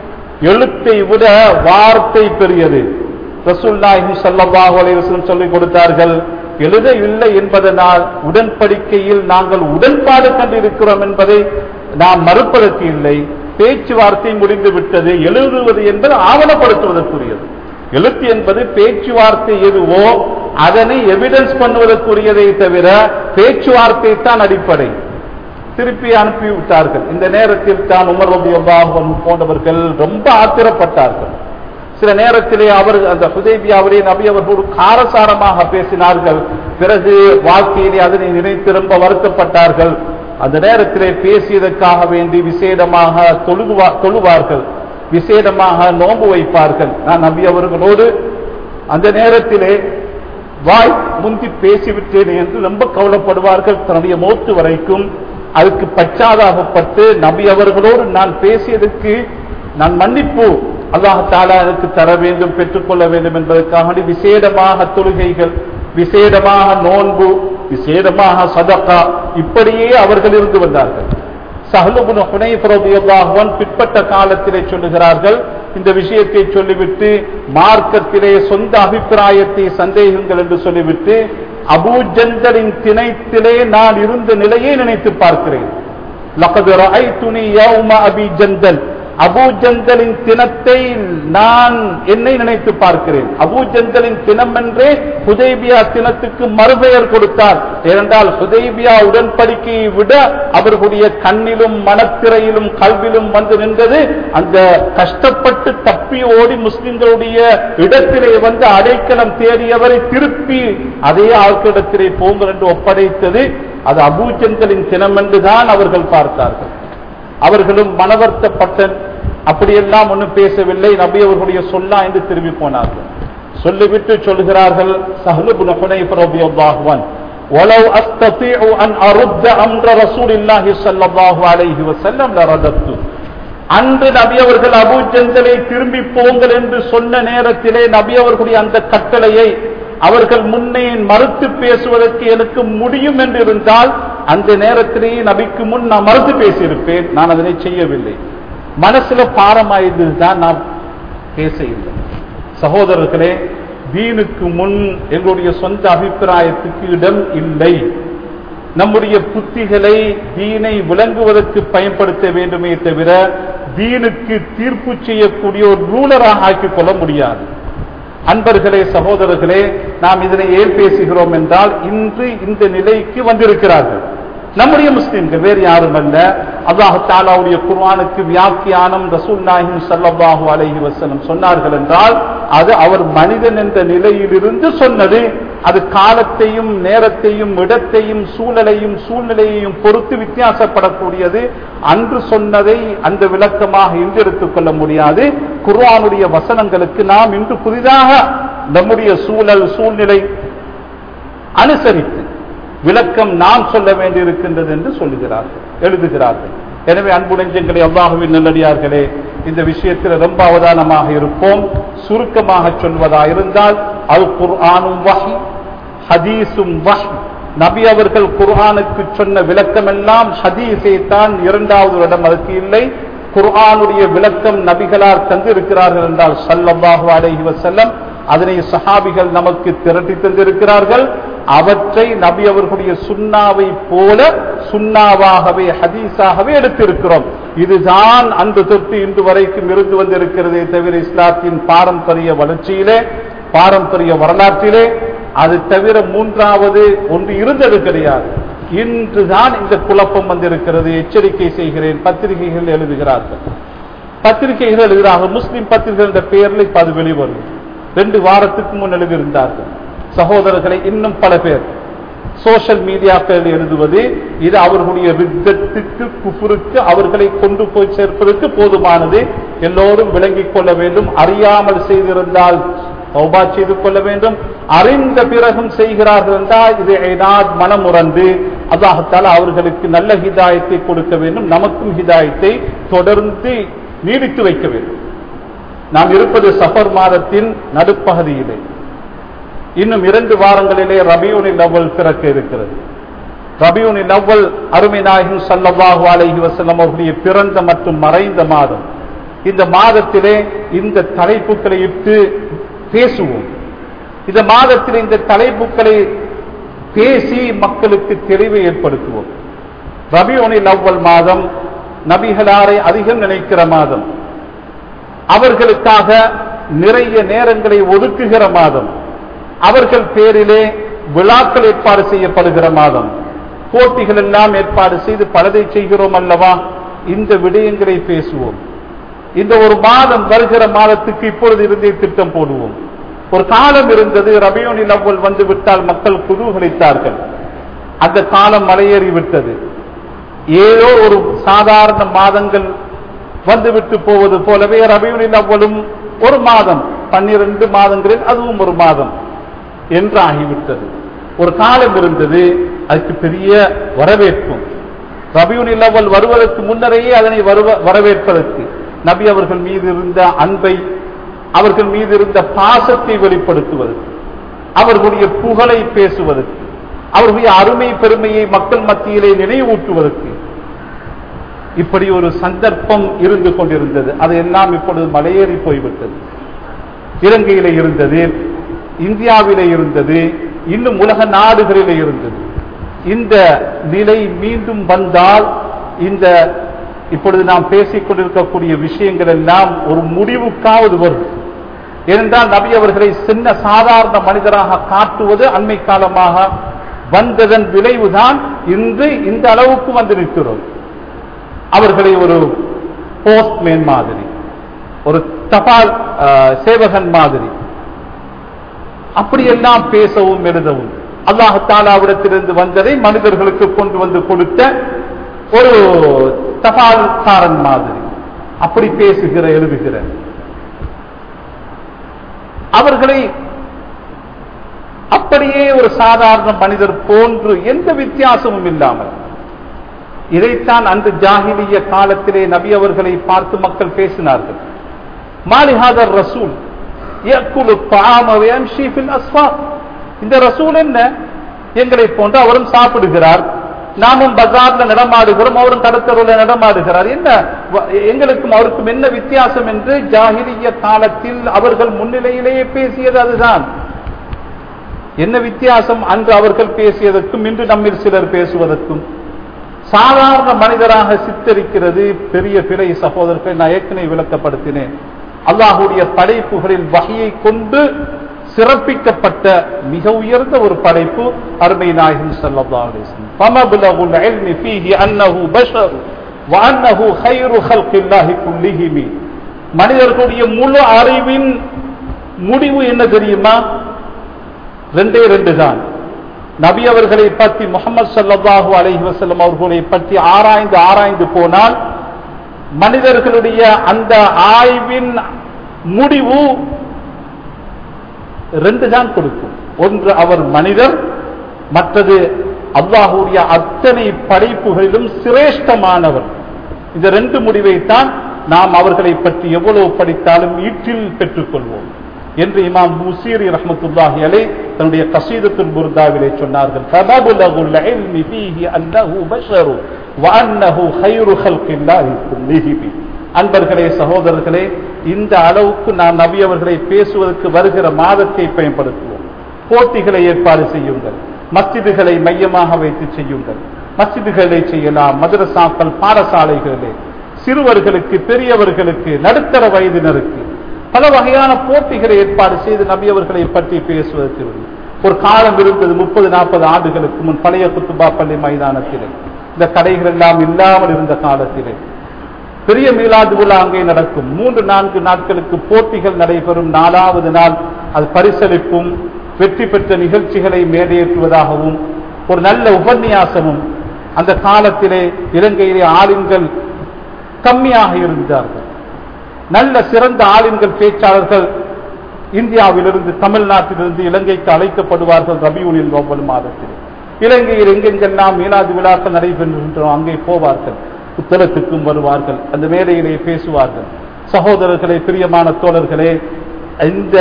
எழுத்தை விட வார்த்தை பெரியது ரசூல்லாஹி ஸல்லல்லாஹு அலைஹி வஸல்லம் சொல்லிக் கொடுத்தார்கள் எழுதவில்லை என்பதனால் உடன்படிக்கையில் நாங்கள் உடன்பாடு கண்டிருக்கிறோம் என்பதை நாம் மறுப்பதற்கு இல்லை பேச்சுவார்த்தை முடிந்து விட்டது எழுதுவது என்பது ஆவணப்படுத்துவதற்குரியது எழுத்து என்பது பேச்சுவார்த்தை எதுவோ அதனை எவிடன்ஸ் பண்ணுவதற்குரியதை தவிர பேச்சுவார்த்தை தான் அடிப்படை திருப்பி அனுப்பி விட்டார்கள் இந்த நேரத்தில் தான் உமர் ரலியல்லாஹு அன்ஹு போன்றவர்கள் ரொம்ப ஆத்திரப்பட்டார்கள் சில நேரத்திலே அவர் அந்த ஹுதைபியாவிலே நபி அவர்களோடு காரசாரமாக பேசினார்கள் பிறகு வாழ்க்கையிலே அதனை நினைத்து ரொம்ப வருத்தப்பட்டார்கள் அந்த நேரத்திலே பேசியதற்காக வேண்டி விசேடமாக தொழுதுவா தொழுவார்கள் விசேடமாக நோன்பு வைப்பார்கள் நான் நபி அவர்களோடு அந்த நேரத்திலே வாய் முந்தி பேசிவிட்டேன் என்று ரொம்ப கவலைப்படுவார்கள் தன்னுடைய மௌத்து வரைக்கும் அதுக்கு பச்சாதாபப்பட்டு நபி அவர்களோடு நான் பேசியதற்கு நான் மன்னிப்பு அல்லாஹ் தாலா எனக்கு தர வேண்டும் பெற்றுக்கொள்ள வேண்டும் என்பதற்காக விசேடமாக தொழுகைகள் விசேடமாக நோன்பு விசேடமாக சதக்கா இப்படியே அவர்கள் இருந்து வந்தார்கள் சஹலுபுன் ஹுனைஃப் ரலியல்லாஹு அன்ஹு பிற்பட்ட காலத்திலே சொல்லுகிறார்கள் இந்த விஷயத்தை சொல்லிவிட்டு மார்க்கத்திலே சொந்த அபிப்பிராயத்தை சந்தேகங்கள் என்று சொல்லிவிட்டு அபூஜந்தலின் திணைத்திலே நான் இருந்த நிலையை நினைத்து பார்க்கிறேன் லகது ரஅய்துனி யௌம அபி ஜந்தல் அபூஜந்தலின் தினத்தை நான் என்னை நினைத்து பார்க்கிறேன் அபூஜந்தலின் தினம் என்றே ஹுதைபியா தினத்துக்கு மறுபெயர் கொடுத்தார் ஏனென்றால் ஹுதைபியா உடன்படிக்கையை விட அவர்களுடைய கண்ணிலும் மனத்திரையிலும் கல்விலும் வந்து நின்றது அந்த கஷ்டப்பட்டு தப்பி ஓடி முஸ்லிம்களுடைய இடத்திலே வந்து அடைக்கலம் தேடியவரை திருப்பி அதே ஆட்களிடத்திலே போங்கள் என்று ஒப்படைத்தது அது அபூஜந்தலின் தினம் என்றுதான் அவர்கள் பார்த்தார்கள் அவர்களும் மனவர்த்தப்பட்ட அப்படியெல்லாம் ஒன்றும் பேசவில்லை நபி அவர்களுடைய சொல்லா என்று திரும்பி போனார்கள் சொல்லிவிட்டு சொல்கிறார்கள் சஹலுபுன் ஹுனைஃப் ரலியல்லாஹு அன்ஹு ولو استطيع ان ارد امر رسول الله صلى الله عليه وسلم لرددت அன்று நபி அவர்கள் அபூ ஜந்தலை திரும்பி போங்கள் என்று சொன்ன நேரத்திலே நபி அவர்களுடைய அந்த கட்டளையை அவர்கள் முன்னே மறுத்து பேசுவதற்கு எனக்கு முடியும் என்று இருந்தால் அந்த நேரத்திலேயே நபிக்கு முன் நான் மறுத்து பேசியிருப்பேன் நான் அதனை செய்யவில்லை மனசுல பாரமாயிருந்ததுதான் நான் பேச இல்லை சகோதரர்களே தீனுக்கு முன் எங்களுடைய சொந்த அபிப்பிராயத்துக்கு இடம் இல்லை நம்முடைய புத்திகளை தீனை விளங்குவதற்கு பயன்படுத்த வேண்டுமே தவிர தீனுக்கு தீர்ப்பு செய்யக்கூடிய ஒரு ரூலராக ஆக்கிக் கொள்ள முடியாது அன்பர்களே சகோதரர்களே நாம் இதனை ஏன் பேசுகிறோம் என்றால் இன்று இந்த நிலைக்கு வந்திருக்கிறார்கள் நம்முடைய முஸ்லிம்கள் வேறு யாரும் அல்ல அல்லாஹ் தாலாவுடைய குர்ஆனுக்கு வியாக்கியானம் ரசூல் நாஹிம் ஸல்லல்லாஹு அலைஹி வஸல்லம் சொன்னார்கள் என்றால் அது அவர் மனிதன் என்ற நிலையிலிருந்து சொன்னது அது காலத்தையும் நேரத்தையும் இடத்தையும் சூழலையும் சூழ்நிலையையும் பொறுத்து வித்தியாசப்படக்கூடியது அன்று சொன்னதை அந்த விளக்கமாக இன்று எடுத்துக்கொள்ள முடியாது குர்ஆனுடைய வசனங்களுக்கு நாம் இன்று புதிதாக நம்முடைய சூழல் சூழ்நிலை அனுசரித்து விளக்கம் நாம் சொல்ல வேண்டியிருக்கின்றது என்று சொல்லுகிறார்கள் எழுதுகிறார்கள் எனவே அன்பு நெஞ்சங்களே அல்லாஹுவின் நல்லடியார்களே இந்த விஷயத்தில் ரொம்ப அவதானமாக இருப்போம் சுருக்கமாக சொல்வதா இருந்தால் அல் குர்ஆனும் வஹி ஹதீஸும் வஹி நபி அவர்கள் குர்ஆனுக்கு சொன்ன விளக்கம் எல்லாம் ஹதீஸே தான் இரண்டாவது இடம் அதுக்கு இல்லை குர்ஆனுடைய விளக்கம் நபிகளார் தந்திருக்கிறார்கள் என்றால் ஸல்லல்லாஹு அலைஹி வஸல்லம் அதனை சஹாபிகள் நமக்கு திரட்டி தந்திருக்கிறார்கள் அவற்றை நபி அவர்களுடைய சுண்ணாவை போல சுண்ணாவாகவே ஹதீஸாகவே எடுத்திருக்கிறோம் இதுதான் அன்று தொட்டு இன்று வரைக்கும் இருந்து வந்திருக்கிறதே தவிர இஸ்லாத்தின் பாரம்பரிய வளர்ச்சியிலே பாரம்பரிய வரலாற்றிலே அது தவிர மூன்றாவது ஒன்று இருந்தது கிடையாது இன்றுதான் இந்த குழப்பம் வந்திருக்கிறது எச்சரிக்கை செய்கிறேன் பத்திரிகைகள் எழுதுகிறார்கள் பத்திரிகைகள் எழுதுகிறார்கள் முஸ்லிம் பத்திரிகைகள் என்ற பெயரில் இப்ப அது வெளிவரும் ரெண்டு வாரத்துக்கு முன் எழுதியிருந்தார்கள் சகோதரர்களை இன்னும் பல பேர் சோஷியல் மீடியாக்கள் எழுதுவது இது அவர்களுடைய வித்தத்துக்கு குஃபுருக்கு அவர்களை கொண்டு போய் சேர்ப்பதற்கு போதுமானது எல்லோரும் விளங்கிக் கொள்ள வேண்டும் அறியாமல் செய்திருந்தால் தௌபா செய்து கொள்ள வேண்டும் அறிந்த பிறகும் செய்கிறார்கள் என்றால் இது ஏதாவது மனமுறந்து அல்லாஹத்தால அவர்களுக்கு நல்ல ஹிதாயத்தை கொடுக்க வேண்டும் நமக்கும் ஹிதாயத்தை தொடர்ந்து நீடித்து வைக்க வேண்டும் நாம் இருப்பது சஃபர் மாதத்தின் நடுப்பகுதியிலே இன்னும் இரண்டு வாரங்களிலே ரபியூனில் அவ்வல் பிறக்க இருக்கிறது ரபியூனில் அவ்வல் அருமை நாயகம் சல்லல்லாஹு அலைஹி வஸல்லம் அவர்களுடைய பிறந்த மற்றும் மறைந்த மாதம் இந்த மாதத்திலே இந்த தலைப்புகளை இட்டு பேசுவோம் இந்த மாதத்தில் இந்த தலைப்புகளை பேசி மக்களுக்கு தெளிவை ஏற்படுத்துவோம் ரபியோனில் அவ்வல் மாதம் நபிகளாரை அதிகம் நினைக்கிற மாதம் அவர்களுக்காக நிறைய நேரங்களை ஒதுக்குகிற மாதம் அவர்கள் பேரிலே விழாக்கள் ஏற்பாடு செய்யப்படுகிற மாதம் போட்டிகள் எல்லாம் ஏற்பாடு செய்து பலதை செய்கிறோம் அல்லவா இந்த விடயங்களை பேசுவோம் இந்த ஒரு மாதம் வருகிற மாதத்துக்கு இப்பொழுது இருந்தே திட்டம் போடுவோம் ஒரு காலம் இருந்தது ரபியோனில் அவ்வள் வந்து விட்டால் மக்கள் குதூகலித்தார்கள் அந்த காலம் மலையேறி விட்டது ஏதோ ஒரு சாதாரண மாதங்கள் வந்துவிட்டு போவது போலவே ரபியோனில் அவ்வளும் ஒரு மாதம் பன்னிரண்டு மாதங்களில் அதுவும் ஒரு மாதம் என்று ஆகிவிட்டது ஒரு காலம் இருந்தது அதுக்கு பெரிய வரவேற்பும் ரபியுனில் அவ்வள் வருவதற்கு முன்னரேயே அதனை வருவ- வரவேற்பதற்கு நபி அவர்கள் மீது இருந்த அன்பை அவர்கள் மீது இருந்த பாசத்தை வெளிப்படுத்துவதற்கு அவர்களுடைய புகழை பேசுவதற்கு அவர்களுடைய அருமை பெருமையை மக்கள் மத்தியிலே நினைவூட்டுவதற்கு இப்படி ஒரு சந்தர்ப்பம் இருந்து கொண்டிருந்தது அது எல்லாம் இப்பொழுது மலையேறி போய்விட்டது இலங்கையிலே இருந்தது இந்தியாவிலே இருந்தது இன்னும் உலக நாடுகளிலே இருந்தது இந்த நிலை மீண்டும் வந்தால் இந்த இப்பொழுது நாம் பேசிக் கொண்டிருக்கக்கூடிய விஷயங்கள் எல்லாம் ஒரு முடிவுக்காவது வரும் ஏனென்றால் நபி அவர்களை சின்ன சாதாரண மனிதராக காட்டுவது அண்மை காலமாக வந்ததன் விளைவுதான் இன்று இந்த அளவுக்கு வந்து நிற்கிறோம் அவர்களை ஒரு போஸ்ட்மேன் மாதிரி ஒரு தபால் அஹ், சேவகன் மாதிரி அப்படியெல்லாம் பேசவும் எழுதவும் அல்லாஹ் தாலாவிடத்திலிருந்து வந்ததை மனிதர்களுக்கு கொண்டு வந்து கொடுத்த ஒரு தபால்காரன் மாதிரி அப்படி பேசுகிற எழுதுகிற அவர்களை அப்படியே ஒரு சாதாரண மனிதர் போன்று எந்த வித்தியாசமும் இல்லாமல் இதைத்தான் அந்த ஜாகிலிய காலத்திலே நபி அவர்களை பார்த்து மக்கள் பேசினார்கள் மாலிஹாதர் ரசூல் يأكل الطعام ويمشي في الأسواق இந்த ரசூல் என்ன எங்களை போன்று அவரும் சாப்பிடுகிறார் நாமும் பஜார்ல நடமாடுகிறோம் அவரும் கடத்தருவில் நடமாடுகிறார் என்ன வ- எங்களுக்கும் அவருக்கும் என்ன வித்தியாசம் என்று ஜாகிலிய காலத்தில் அவர்கள் முன்னிலையிலேயே பேசியது அதுதான் என்ன வித்தியாசம் அன்று அவர்கள் பேசியதற்கும் இன்று நம்மில் சிலர் பேசுவதற்கும் சாதாரண மனிதராக சித்தரிக்கிறது பெரிய பிழை சகோதரர்கள் நான் ஏற்கனவே விளக்கப்படுத்தினேன் அல்லாஹுடைய படைப்புகளில் வகையை கொண்டு சிறப்பிக்கப்பட்ட மிக உயர்ந்த ஒரு படைப்பு அருமை நாயகம் ஸல்லல்லாஹு அலைஹி வஸல்லம் ஃபமப்லகுல் இல்மி ஃபீஹி அன்னஹு பஷர் வ அன்னஹு கைரு ஹல்கில்லாஹி குல்லிஹிமி மனிதர்களுடைய முழு அறிவின் முடிவு என்ன தெரியுமா ரெண்டே ரெண்டு தான் நபி அவர்களை பற்றி முகமது ஸல்லல்லாஹு அலைஹி வஸல்லம் அவர்களை பற்றி ஆராய்ந்து ஆராய்ந்து போனால் மனிதர்களுடைய அந்த ஆய்வின் முடிவு ரெண்டு தான் கொடுக்கும் ஒன்று அவர் மனிதர் மற்றது அல்லாஹுடைய அத்தனை படைப்புகளிலும் சிரேஷ்டமானவர் இந்த ரெண்டு முடிவைத்தான் நாம் அவர்களை பற்றி எவ்வளவு படித்தாலும் ஈட்டில் பெற்றுக்கொள்வோம் என்று இமாம் முசீரி ரஹ்மத்துல்லாஹி அலை தன்னுடைய கசீதத்துல் புர்தாவிலே சொன்னார்கள் ஃபமபுலகுல் இல்மி ஃபீஹி அன்னஹு பஷரு வஅன்னஹு கைரு ஹல்கில்லாஹி குல்லிஹி பி அன்பர்களே சகோதரர்களே இந்த அளவுக்கு நாம் நபி அவர்களை பேசுவதற்கு வருகிற மாதத்தை பயன்படுத்துவோம் போட்டிகளை ஏற்பாடு செய்யுங்கள் மஸ்ஜிதுகளை மையமாக வைத்து செய்யுங்கள் மஸ்ஜிதுகளை செய்யலாம் மதரசாக்கள் பாடசாலைகளிலே சிறுவர்களுக்கு பெரியவர்களுக்கு நடுத்தர வயதினருக்கு பல வகையான போட்டிகளை ஏற்பாடு செய்து நபி அவர்களை பற்றி பேசுவதற்கு விரும்புகிறேன். ஒரு காலம் இருந்தது முப்பது நாற்பது ஆண்டுகளுக்கு முன் பழைய குத்துபா பள்ளி மைதானத்திலே இந்த கடைகள் எல்லாம் இல்லாமல் இருந்த காலத்திலே பெரிய மீலாது விழா அங்கே நடக்கும் மூன்று நான்கு நாட்களுக்கு போட்டிகள் நடைபெறும் நாலாவது நாள் அது பரிசளிப்பும் வெற்றி பெற்ற நிகழ்ச்சிகளை மேடையேற்றுவதாகவும் ஒரு நல்ல உபன்யாசமும் அந்த காலத்திலே இலங்கையிலே ஆளுங்கள் கம்மியாக இருந்தார்கள் நல்ல சிறந்த ஆளுங்கள் பேச்சாளர்கள் இந்தியாவிலிருந்து தமிழ்நாட்டிலிருந்து இலங்கைக்கு அழைக்கப்படுவார்கள் ரபியூனில் ஒவ்வொரு மாதத்தில் இலங்கையில் எங்கெங்கெல்லாம் மீனாது விழாக்கள் நடைபெறுகின்றன அங்கே போவார்கள் புத்தளத்துக்கும் வருவார்கள் அந்த மேடையிலே பேசுவார்கள் சகோதரர்களே பிரியமான தோழர்களே இந்த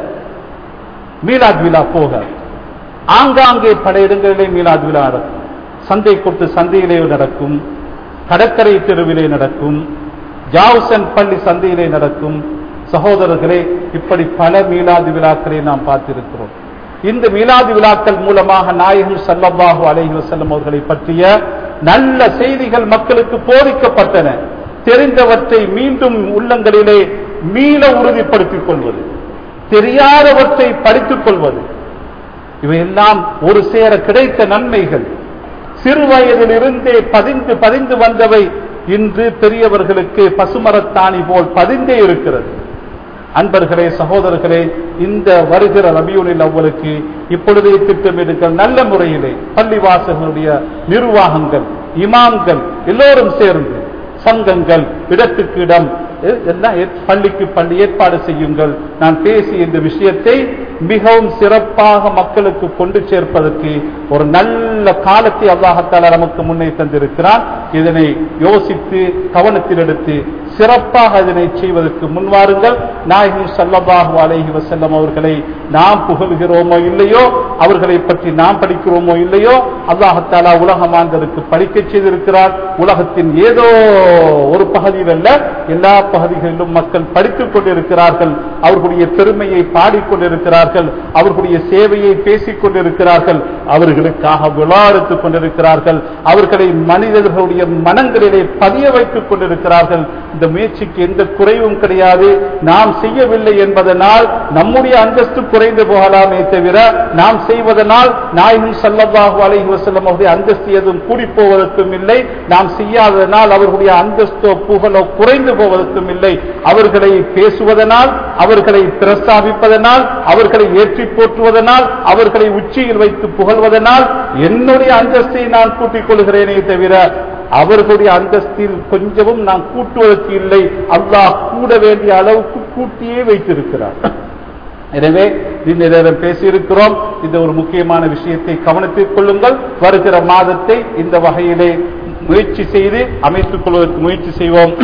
மீலாத் விழா போக ஆங்காங்கே பல இடங்களிலே மீலாத் விழா நடக்கும் சந்தை கொட்டு சந்தையிலே நடக்கும் கடற்கரை தெருவிலே நடக்கும் ஜாவுசன் பள்ளி சந்தையிலே நடக்கும் சகோதரர்களே இப்படி பல மீலாது விழாக்களை நாம் பார்த்திருக்கிறோம் இந்த மீலாது விழாக்கள் மூலமாக நாயகம் ஸல்லல்லாஹு அலைஹி வஸல்லம் அவர்களை பற்றிய நல்ல செய்திகள் மக்களுக்கு போதிக்கப்பட்டன தெரிந்தவற்றை மீண்டும் உள்ளங்களிலே மீள உறுதிப்படுத்திக் கொள்வது தெரியாதவற்றை படித்துக் கொள்வது இவையெல்லாம் ஒரு சேர கிடைத்த நன்மைகள் சிறு வயதிலிருந்தே பதிந்து பதிந்து வந்தவை இன்று பெரியவர்களுக்கு பசுமரத்தாணி போல் பதிந்தே இருக்கிறது அன்பர்களே சகோதரர்களே இந்த வருகிற ரபியூனில் அவ்வளுக்கு இப்பொழுதே திட்டமிடுங்கள் நல்ல முறையிலே பள்ளிவாசர்களுடைய நிர்வாகங்கள் இமாம்கள் எல்லோரும் சேர்ந்து சங்கங்கள் இடத்துக்கு இடம் எ- எல்லாம் ஏற்- பள்ளிக்கு பள்ளி ஏற்பாடு செய்யுங்கள் நான் பேசிய இந்த விஷயத்தை மிகவும் சிறப்பாக மக்களுக்கு கொண்டு சேர்ப்பதற்கு ஒரு நல்ல காலத்தை அல்லாஹத்தால நமக்கு முன்னே தந்திருக்கிறான் இதனை யோசித்து கவனத்தில் எடுத்து சிறப்பாக இதனை செய்வதற்கு முன்வாருங்கள் நாயகம் ஸல்லல்லாஹு அலைஹி வஸல்லம் அவர்களை நாம் புகழ்கிறோமோ இல்லையோ அவர்களை பற்றி நாம் படிக்கிறோமோ இல்லையோ அல்லாஹத்தாலா உலக மாந்தருக்கு படிக்க செய்திருக்கிறார் உலகத்தின் ஏதோ ஒரு பகுதியில் அல்ல எல்லா பகுதிகளிலும் மக்கள் படித்துக் கொண்டிருக்கிறார்கள் அவர்களுடைய பெருமையை பாடிக்கொண்டிருக்கிறார்கள் அவர்களுடைய சேவையை பேசிக் கொண்டிருக்கிறார்கள் அவர்களுக்காக விழாடுத்துக் கொண்டிருக்கிறார்கள் அவர்களை மனிதர்களுடைய மனங்களிலே பதிய வைத்துக் கொண்டிருக்கிறார்கள் இந்த முயற்சிக்கு எந்த குறைவும் கிடையாது நாம் செய்யவில்லை என்பதனால் நம்முடைய அந்தஸ்து குறைந்து போகலாமே தவிர நாம் செய்வதனால் நாயகம் ஸல்லல்லாஹு அலைஹி வஸல்லம் அவருடைய அந்தஸ்து எதுவும் கூடி போவதற்கும் இல்லை நாம் செய்யாததனால் அவர்களுடைய அந்தஸ்தோ புகழோ குறைந்து போவதற்கும் இல்லை அவர்களை பேசுவதனால் அவர்களை பிரஸ்தாபிப்பதனால் அவர்களை ஏற்றி போற்றுவதனால் அவர்களை உச்சியில் வைத்து புகழ்வதனால் என்னுடைய அந்தஸ்தை நான் கூட்டிக் கொள்கிறேனே தவிர அவர்களுடைய அந்தஸ்தில் கொஞ்சமும் நான் கூட்டுவதற்கு இல்லை அல்லாஹ் கூட வேண்டிய அளவுக்கு கூட்டியே வைத்திருக்கிறார் எனவே இந்த நேரம் பேசியிருக்கிறோம் இந்த ஒரு முக்கியமான விஷயத்தை கவனத்தில் கொள்ளுங்கள் வருகிற மாதத்தை இந்த வகையிலே முயற்சி செய்து அமைத்துக் கொள்வதற்கு முயற்சி செய்வோம்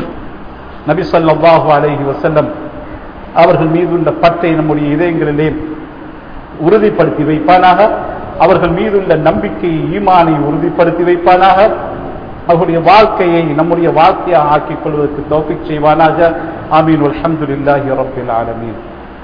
நபி ஸல்லல்லாஹு அலைஹி வஸல்லம் அவர்கள் மீதுள்ள பற்றை நம்முடைய இதயங்களிலே உறுதிப்படுத்தி வைப்பானாக அவர்கள் மீதுள்ள நம்பிக்கையை ஈமானை உறுதிப்படுத்தி வைப்பானாக அவர்களுடைய வாழ்க்கையை நம்முடைய வாழ்க்கையாக ஆக்கிக் கொள்வதற்கு தௌஃபிக் செய்வானாக ஆமீன் அல்ஹம்துலில்லாஹி ரப்பில் ஆலமீன்